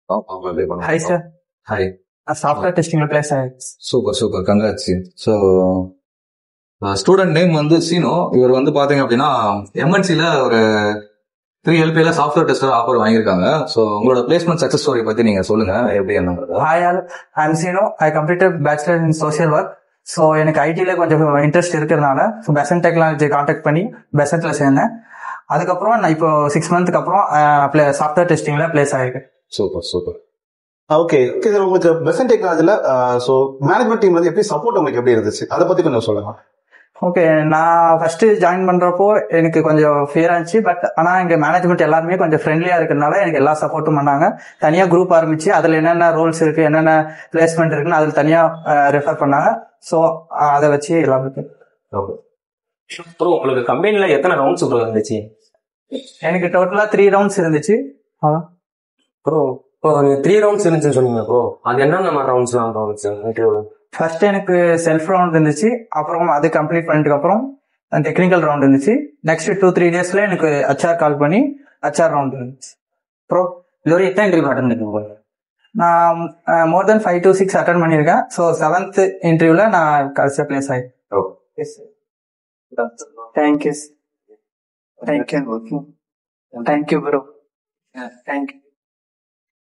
Hi sir hi software டெஸ்டிங்ல place ஆயிடுச்சு super super கங்காட்சி ஸோ ஸ்டூடெண்ட் நேம் வந்து சீனோ இவர் வந்து பாத்தீங்க அப்படின்னா எம்என்சில ஒரு த்ரீ எல்பியில சாஃப்ட்வேர் டெஸ்டர் ஆஃபர் வாங்கியிருக்காங்க ஸோ உங்களோட பிளேஸ்மெண்ட் சக்சஸ் ஸ்டோரி பத்தி நீங்க சொல்லுங்க எப்படி என்னங்கிறத hi all I am Seeno I completed bachelor in social work so எனக்கு ஐடியில கொஞ்சம் இன்ட்ரெஸ்ட் இருக்கிறதுனால பெசன்ட் டெக்னாலஜி கான்டாக்ட் பண்ணி பெசன்ட்ல சேர்ந்தேன் அதுக்கப்புறம் நான் இப்போ சிக்ஸ் மந்த்துக்கு அப்புறம் சாஃப்ட்வேர் டெஸ்டிங்ல பிளேஸ் ஆயிருக்கேன் super super okay okay sir உங்களுக்கு பெசன்ட் டெக்னாலஜில ஸோ மேனேஜ்மெண்ட் டீம் வந்து எப்படி சப்போர்ட் உங்களுக்கு எப்படி இருந்துச்சு அதை பத்தி கொஞ்சம் சொல்லுங்க ஓகே நான் ஃபர்ஸ்ட் ஜாயின் பண்றப்போ எனக்கு கொஞ்சம் ஃபியர் ஆச்சு பட் ஆனா எங்க மேனேஜ்மெண்ட் எல்லாருமே கொஞ்சம் ஃப்ரெண்ட்லியா இருக்கிறதுனால எனக்கு எல்லா சப்போர்ட்டும் பண்ணாங்க தனியா குரூப் ஆரம்பிச்சு அதுல என்னென்ன ரோல்ஸ் இருக்கு என்னென்ன பிளேஸ்மெண்ட் இருக்குன்னு அதுல தனியா ரெஃபர் பண்ணாங்க ஸோ அதை வச்சு எல்லாமே ப்ரோ உங்களுக்கு கம்பெனில எத்தனை ரவுண்ட்ஸ் ப்ரோ இருந்துச்சு எனக்கு டோட்டலா த்ரீ ரவுண்ட்ஸ் இருந்துச்சு அதான். ப்ரோ இப்போ த்ரீ ரவுண்ட்ஸ் இருந்துச்சுன்னு சொன்னீங்க ப்ரோ அது என்னென்ன மாதிரி ரவுண்ட்ஸ்லாம் ப்ரோ இருந்துச்சு இன்டர்வியூல ஃபர்ஸ்ட் எனக்கு செல்ஃப் ரவுண்ட் இருந்துச்சு அப்புறம் அது கம்ப்ளீட் பண்ணிட்டு அப்புறம் டெக்னிக்கல் ரவுண்ட் இருந்துச்சு நெக்ஸ்ட் டூ த்ரீ டேஸ்ல எனக்கு ஹச்ஆர் கால் பண்ணி ஹச்ஆர் ரவுண்ட் இருந்துச்சு ப்ரோ இது ஒரு எத்தனை இன்டர்வியூ அட்டன் பண்ணிருக்கீங்க ப்ரோ நான் more then five to six attend பண்ணியிருக்கேன் ஸோ செவன்த் இன்டர்வியூல நான் கடைசியாக பிளேஸ் ஆயிட்டேன் Oh. Thank you thank you thank you bro thank you